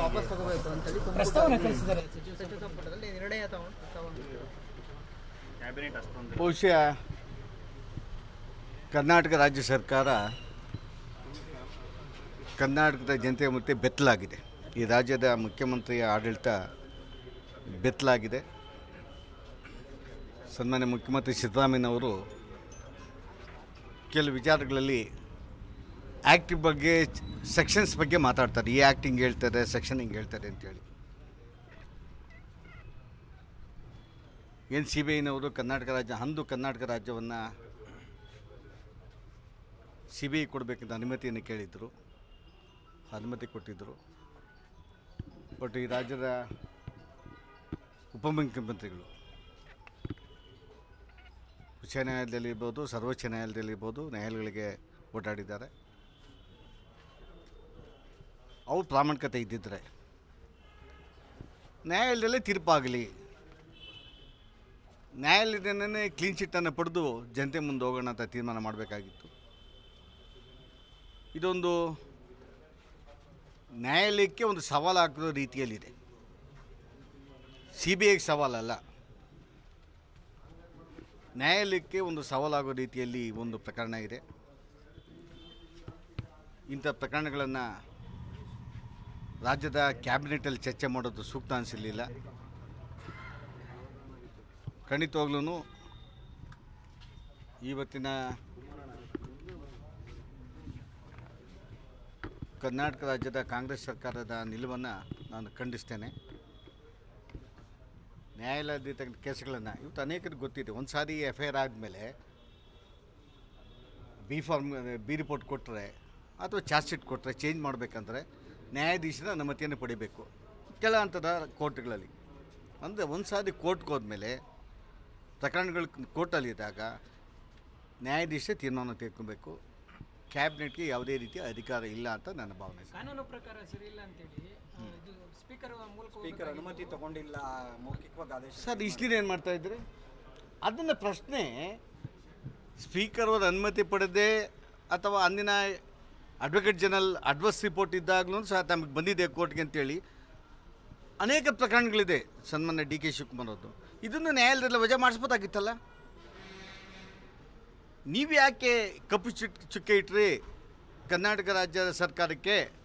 ವಾಪಸ್ ತಗೋಬೇಕು ಅಂತೇಳಿ ಸಂಪುಟ- ಪ್ರಸ್ತಾವನೆ ಕಳಿಸಿದ್ದಾರೆ ಸಚಿವ ಸಚಿವ ಸಂಪುಟದಲ್ಲಿ ನಿರ್ಣಯ ತಗೊಂಡು ಪ್ರಸ್ತಾವನೆ ಕ್ಯಾಬಿನೆಟ್ ಅಷ್ಟೊಂದು ಬಹುಶಃ ಕರ್ನಾಟಕ ರಾಜ್ಯ ಸರ್ಕಾರ ಕರ್ನಾಟಕದ ಜನತೆಯ ಮತ್ತೆ ಬೆತ್ತಲಾಗಿದೆ ಈ ರಾಜ್ಯದ ಮುಖ್ಯಮಂತ್ರಿಯ ಆಡಳಿತ ಬೆತ್ತಲಾಗಿದೆ ಸನ್ಮಾನ್ಯ ಮುಖ್ಯಮಂತ್ರಿ ಸಿದ್ದರಾಮಯ್ಯನವರು ಕೆಲವು ವಿಚಾರಗಳಲ್ಲಿ ಆ್ಯಕ್ಟ್ ಬಗ್ಗೆ ಸೆಕ್ಷನ್ಸ್ ಬಗ್ಗೆ ಮಾತಾಡ್ತಾರೆ ಈ ಆ್ಯಕ್ಟ್ ಹಿಂಗೆ ಹೇಳ್ತಾರೆ ಸೆಕ್ಷನ್ ಹಿಂಗೆ ಹೇಳ್ತಾರೆ ಅಂತೇಳಿ ಏನು ಸಿ ಬಿ ಐನವರು ಕರ್ನಾಟಕ ರಾಜ್ಯ ಅಂದು ಕರ್ನಾಟಕ ರಾಜ್ಯವನ್ನು ಸಿ ಬಿ ಐ ಕೊಡಬೇಕಂತ ಅನುಮತಿಯನ್ನು ಕೇಳಿದರು ಅನುಮತಿ ಕೊಟ್ಟಿದ್ದರು ಬಟ್ ಈ ರಾಜ್ಯದ ಉಪಮುಖ್ಯಮಂತ್ರಿಗಳು ಉಚ್ಚ ನ್ಯಾಯಾಲಯದಲ್ಲಿ ಇರ್ಬೋದು ಸರ್ವೋಚ್ಚ ನ್ಯಾಯಾಲಯದಲ್ಲಿ ಇರ್ಬೋದು ನ್ಯಾಯಾಲಯಗಳಿಗೆ ಓಡಾಡಿದ್ದಾರೆ ಅವ್ರು ಪ್ರಾಮಾಣಿಕತೆ ಇದ್ದಿದ್ದರೆ ನ್ಯಾಯಾಲಯದಲ್ಲೇ ತೀರ್ಪಾಗಲಿ ನ್ಯಾಯಾಲಯದನ್ನೇ ಕ್ಲೀನ್ ಚಿಟ್ಟನ್ನು ಪಡೆದು ಜನತೆ ಮುಂದೆ ಹೋಗೋಣ ಅಂತ ತೀರ್ಮಾನ ಮಾಡಬೇಕಾಗಿತ್ತು ಇದೊಂದು ನ್ಯಾಯಾಲಯಕ್ಕೆ ಒಂದು ಸವಾಲು ಹಾಕೋ ರೀತಿಯಲ್ಲಿದೆ ಸಿ ಬಿ ಐಗೆ ಸವಾಲಲ್ಲ ನ್ಯಾಯಾಲಯಕ್ಕೆ ಒಂದು ಸವಾಲಾಗೋ ರೀತಿಯಲ್ಲಿ ಒಂದು ಪ್ರಕರಣ ಇದೆ ಇಂಥ ಪ್ರಕರಣಗಳನ್ನು ರಾಜ್ಯದ ಕ್ಯಾಬಿನೆಟಲ್ಲಿ ಚರ್ಚೆ ಮಾಡೋದು ಸೂಕ್ತ ಅನಿಸಲಿಲ್ಲ ಖಂಡಿತವಾಗ್ಲೂ ಇವತ್ತಿನ ಕರ್ನಾಟಕ ರಾಜ್ಯದ ಕಾಂಗ್ರೆಸ್ ಸರ್ಕಾರದ ನಿಲುವನ್ನು ನಾನು ಖಂಡಿಸ್ತೇನೆ ನ್ಯಾಯಾಲಯದ ಕೇಸ್ಗಳನ್ನು ಇವತ್ತು ಅನೇಕರಿಗೆ ಗೊತ್ತಿದೆ ಒಂದು ಸಾರಿ ಎಫ್ ಐ ಆರ್ ಆದಮೇಲೆ ಬಿ ಫಾರ್ಮ್ ಬಿ ರಿಪೋರ್ಟ್ ಕೊಟ್ಟರೆ ಅಥವಾ ಚಾರ್ಜ್ ಶೀಟ್ ಕೊಟ್ಟರೆ ಚೇಂಜ್ ಮಾಡಬೇಕಂದ್ರೆ ನ್ಯಾಯಾಧೀಶರ ಅನುಮತಿಯನ್ನು ಪಡಿಬೇಕು ಕೆಲ ಹಂತದ ಕೋರ್ಟ್ಗಳಲ್ಲಿ ಅಂದರೆ ಒಂದು ಸಾರಿ ಕೋರ್ಟ್ಗೆ ಹೋದ್ಮೇಲೆ ಪ್ರಕರಣಗಳು ಕೋರ್ಟಲ್ಲಿದ್ದಾಗ ನ್ಯಾಯಾಧೀಶ ತೀರ್ಮಾನ ತೆಗೆದುಕೊಬೇಕು ಕ್ಯಾಬಿನೆಟ್ಗೆ ಯಾವುದೇ ರೀತಿಯ ಅಧಿಕಾರ ಇಲ್ಲ ಅಂತ ನನ್ನ ಭಾವನೆ ಸರ್. ಕಾನೂನು ಪ್ರಕಾರ ಸರಿ ಇಲ್ಲ ಅಂತೇಳಿ ಆ, ಇದು ಸ್ಪೀಕರ್ ಮೂಲಕ ಸ್ಪೀಕರ್ ಅನುಮತಿ ತಗೊಂಡಿಲ್ಲ ಮೌಖಿಕವಾಗಿ ಆದೇಶ ಸರ್ ಇಷ್ಟು ದಿನ ಏನು ಮಾಡ್ತಾ ಇದ್ರಿ ಅದನ್ನು ಪ್ರಶ್ನೆ ಸ್ಪೀಕರ್ ಅವರ ಅನುಮತಿ ಪಡೆದೇ ಅಥವಾ ಅಂದಿನ ಅಡ್ವೊಕೇಟ್ ಜನರಲ್ ಅಡ್ವರ್ಸ್ ರಿಪೋರ್ಟ್ ಇದ್ದಾಗಲೂ ಸಹ ತಮಗೆ ಬಂದಿದೆ ಕೋರ್ಟ್ಗೆ ಅಂತೇಳಿ ಅನೇಕ ಪ್ರಕರಣಗಳಿದೆ ಸನ್ಮಾನ್ಯ ಡಿ ಕೆ ಶಿವಕುಮಾರ್ ಅವ್ರದ್ದು ಇದನ್ನು ನ್ಯಾಯಾಲಯದಲ್ಲಿ ವಜಾ ಮಾಡಿಸ್ಬೋದಾಗಿತ್ತಲ್ಲ ನೀವು ಯಾಕೆ ಕಪ್ಪು ಚುಕ್ ಚುಕ್ಕೆ ಇಟ್ರಿ ಕರ್ನಾಟಕ ರಾಜ್ಯ ಸರ್ಕಾರಕ್ಕೆ